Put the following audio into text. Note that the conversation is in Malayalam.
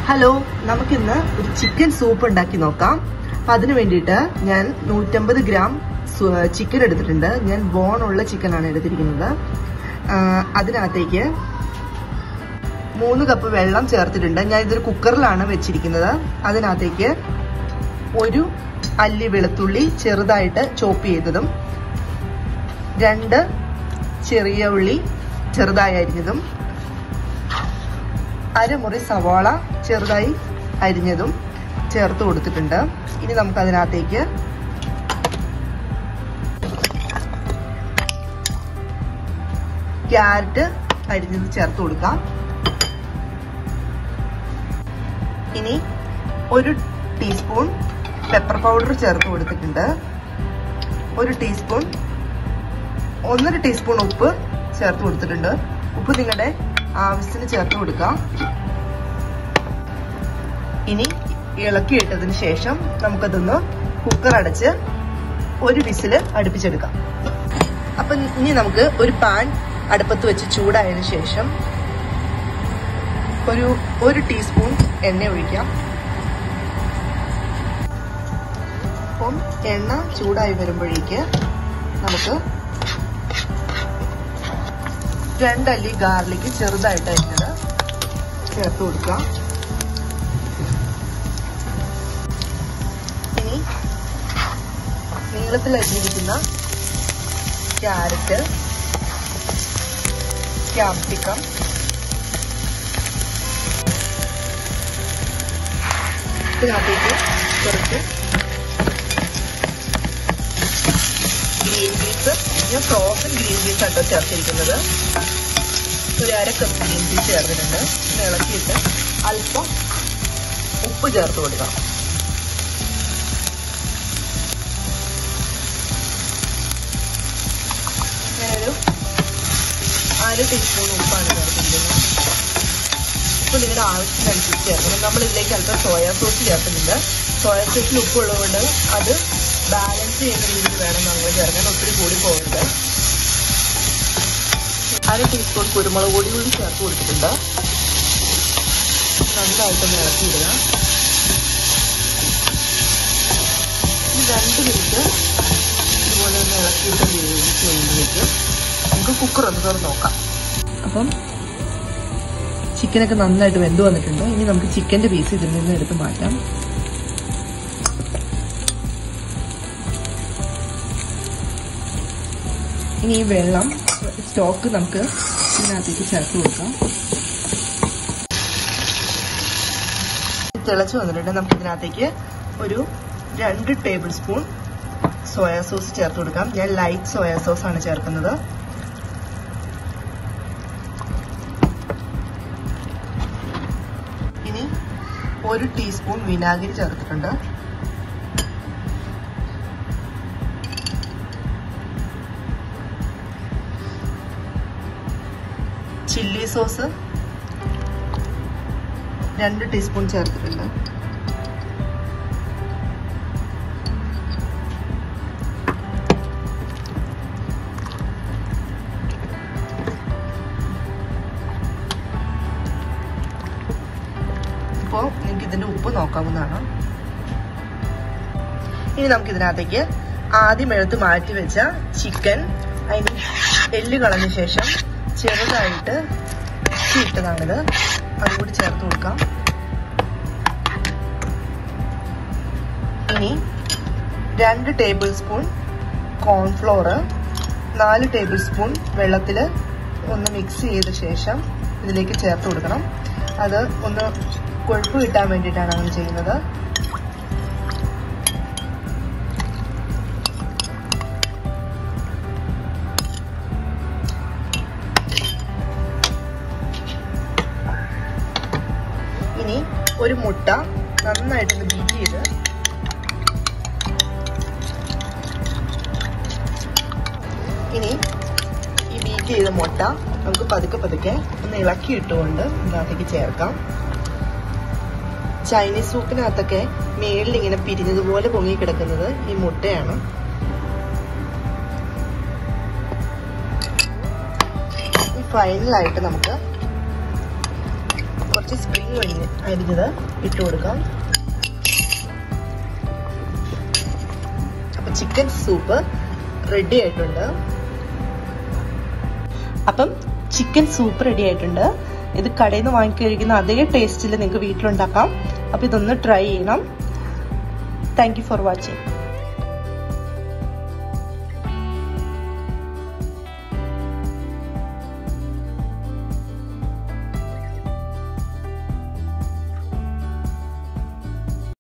ഹലോ നമുക്കിന്ന് ഒരു ചിക്കൻ സൂപ്പ് ഉണ്ടാക്കി നോക്കാം അപ്പൊ അതിന് വേണ്ടിയിട്ട് ഞാൻ നൂറ്റമ്പത് ഗ്രാം ചിക്കൻ എടുത്തിട്ടുണ്ട് ഞാൻ ബോൺ ഉള്ള ചിക്കൻ ആണ് എടുത്തിരിക്കുന്നത് ആ, അതിനകത്തേക്ക് മൂന്ന് കപ്പ് വെള്ളം ചേർത്തിട്ടുണ്ട് ഞാൻ ഇതൊരു കുക്കറിലാണ് വെച്ചിരിക്കുന്നത് അതിനകത്തേക്ക് ഒരു അല്ലി വെളുത്തുള്ളി ചെറുതായിട്ട് ചോപ്പ് ചെയ്തതും രണ്ട് ചെറിയ ഉള്ളി ചെറുതായി അരിഞ്ഞതും അരമുറി സവാള ചെറുതായി അരിഞ്ഞതും ചേർത്ത് കൊടുത്തിട്ടുണ്ട് ഇനി നമുക്ക് അതിനകത്തേക്ക് ക്യാരറ്റ് അരിഞ്ഞത് ചേർത്ത് കൊടുക്കാം ഇനി ഒരു ടീസ്പൂൺ പെപ്പർ പൗഡർ ചേർത്ത് കൊടുത്തിട്ടുണ്ട് ഒരു ടീസ്പൂൺ ഒന്നര ടീസ്പൂൺ ഉപ്പ് ചേർത്ത് കൊടുത്തിട്ടുണ്ട് ഉപ്പ് നിങ്ങളുടെ ആവശ്യത്തിന് ചേർത്ത് കൊടുക്കാം ഇനി ഇളക്കിയിട്ടതിന് ശേഷം നമുക്കതൊന്ന് കുക്കർ അടച്ച് ഒരു വിസില് അടുപ്പിച്ചെടുക്കാം അപ്പൊ ഇനി നമുക്ക് ഒരു പാൻ അടുപ്പത്ത് വെച്ച് ചൂടായതിനു ശേഷം ഒരു ഒരു ടീസ്പൂൺ എണ്ണ ഒഴിക്കാം അപ്പം എണ്ണ ചൂടായി വരുമ്പോഴേക്ക് നമുക്ക് രണ്ടല്ലി ഗാർലിക് ചെറുതായിട്ട് അരിഞ്ഞത് ചേർത്ത് കൊടുക്കാം ഇനി നീളത്തിൽ അരിഞ്ഞിരിക്കുന്ന ക്യാരറ്റ് ക്യാപ്സിക്കം ഇതിനകത്തേക്ക് കുറച്ച് ഗ്രീൻ പീസ് ഞാൻ ഫ്രോസൺ ഗ്രീൻ പീസ് ആട്ടോ ചേർത്തിരിക്കുന്നത് ഒരു അര കപ്പ് ഗ്രീൻ പീസ് ചേർത്തിട്ടുണ്ട് ഇത് ഇളക്കിയിട്ട് അല്പം ഉപ്പ് ചേർത്ത് കൊടുക്കണം ഞാനൊരു അര ടീസ്പൂൺ ഉപ്പാണ് ചേർത്തിരിക്കുന്നത് ഉപ്പ് നിങ്ങളുടെ ആവശ്യത്തിനനുസരിച്ച് ചേർക്കണം നമ്മൾ ഇതിലേക്ക് അല്പം സോയാ സോസ് ചേർക്കുന്നുണ്ട് സോയാ സോസിൽ ഉപ്പുള്ളതുകൊണ്ട് അത് ബാലൻസ് ചെയ്യുന്ന രീതിയിൽ വേണം നമ്മൾ ചേർക്കാൻ ഒത്തിരി കൂടി പോകരുത് അര ടീസ്പൂൺ കുരുമുളക് പൊടി കൂടി ചേർത്ത് കൊടുത്തിട്ടുണ്ട് നന്നായിട്ടൊന്ന് ഇളക്കിയിടുക ഈ രണ്ട് മിനിറ്റ് ഇതുപോലെ ഒന്ന് ഇളക്കിയിട്ട് വേവിച്ച് കഴിയുമ്പോഴേക്ക് നമുക്ക് കുക്കർ ഒന്ന് തുറന്ന് നോക്കാം അപ്പം ചിക്കനൊക്കെ നന്നായിട്ട് വെന്ത് വന്നിട്ടുണ്ട് ഇനി നമുക്ക് ചിക്കൻ്റെ പീസ് ഇതിൽ നിന്ന് എടുത്ത് മാറ്റാം ഇനി ഈ വെള്ളം സ്റ്റോക്ക് നമുക്ക് ഇതിനകത്തേക്ക് ചേർത്ത് കൊടുക്കാം തിളച്ച് വന്നിട്ടുണ്ട് നമുക്ക് ഇതിനകത്തേക്ക് ഒരു രണ്ട് ടേബിൾ സ്പൂൺ സോയാ സോസ് ചേർത്ത് കൊടുക്കാം ഞാൻ ലൈറ്റ് സോയാ സോസ് ആണ് ചേർക്കുന്നത് ഇനി ഒരു ടീസ്പൂൺ വിനാഗിരി ചേർത്തിട്ടുണ്ട് ചില്ലി സോസ് രണ്ട് ടീസ്പൂൺ ചേർത്തിട്ടുണ്ട് ഇപ്പോൾ നിങ്ങൾക്ക് ഇതിന്റെ ഉപ്പ് നോക്കാവുന്നതാണ് ഇനി നമുക്ക് ഇതിനകത്തേക്ക് ആദ്യം എടുത്ത് മാറ്റി വെച്ച ചിക്കൻ അതിന് എല്ല് കളഞ്ഞ ശേഷം ചെറുതായിട്ട് ഇട്ടതാണിത് അതുകൂടി ചേർത്ത് കൊടുക്കാം ഇനി രണ്ട് ടേബിൾ സ്പൂൺ കോൺഫ്ലോർ നാല് ടേബിൾ സ്പൂൺ വെള്ളത്തിൽ ഒന്ന് മിക്സ് ചെയ്ത ശേഷം ഇതിലേക്ക് ചേർത്ത് കൊടുക്കണം അത് ഒന്ന് കൊഴുപ്പ് കിട്ടാൻ വേണ്ടിയിട്ടാണ് അങ്ങനെ ചെയ്യുന്നത് ഇനി ഒരു മുട്ട നന്നായിട്ടൊന്ന് ബീറ്റ് ചെയ്ത് ഇനി ഈ ബീറ്റ് ചെയ്ത മുട്ട നമുക്ക് പതുക്കെ പതുക്കെ ഒന്ന് ഇളക്കി ഇട്ടുകൊണ്ട് ഇതിനകത്തേക്ക് ചേർക്കാം ചൈനീസ് സൂപ്പിനകത്തൊക്കെ മേളിൽ ഇങ്ങനെ പിരിഞ്ഞതുപോലെ പൊങ്ങി കിടക്കുന്നത് ഈ മുട്ടയാണ് ഫൈനലായിട്ട് നമുക്ക് കുറച്ച് സ്പ്രിംഗ് ഒഴിഞ്ഞ് അരിഞ്ഞത് ഇട്ട് കൊടുക്കാം അപ്പം ചിക്കൻ സൂപ്പ് റെഡി ആയിട്ടുണ്ട് അപ്പം ചിക്കൻ സൂപ്പ് റെഡി ആയിട്ടുണ്ട് ഇത് കടയിൽ നിന്ന് വാങ്ങി കഴിക്കുന്ന അതേ ടേസ്റ്റിൽ നിങ്ങൾക്ക് വീട്ടിലുണ്ടാക്കാം അപ്പം ഇതൊന്ന് ട്രൈ ചെയ്യണം താങ്ക് യു ഫോർ വാച്ചിങ്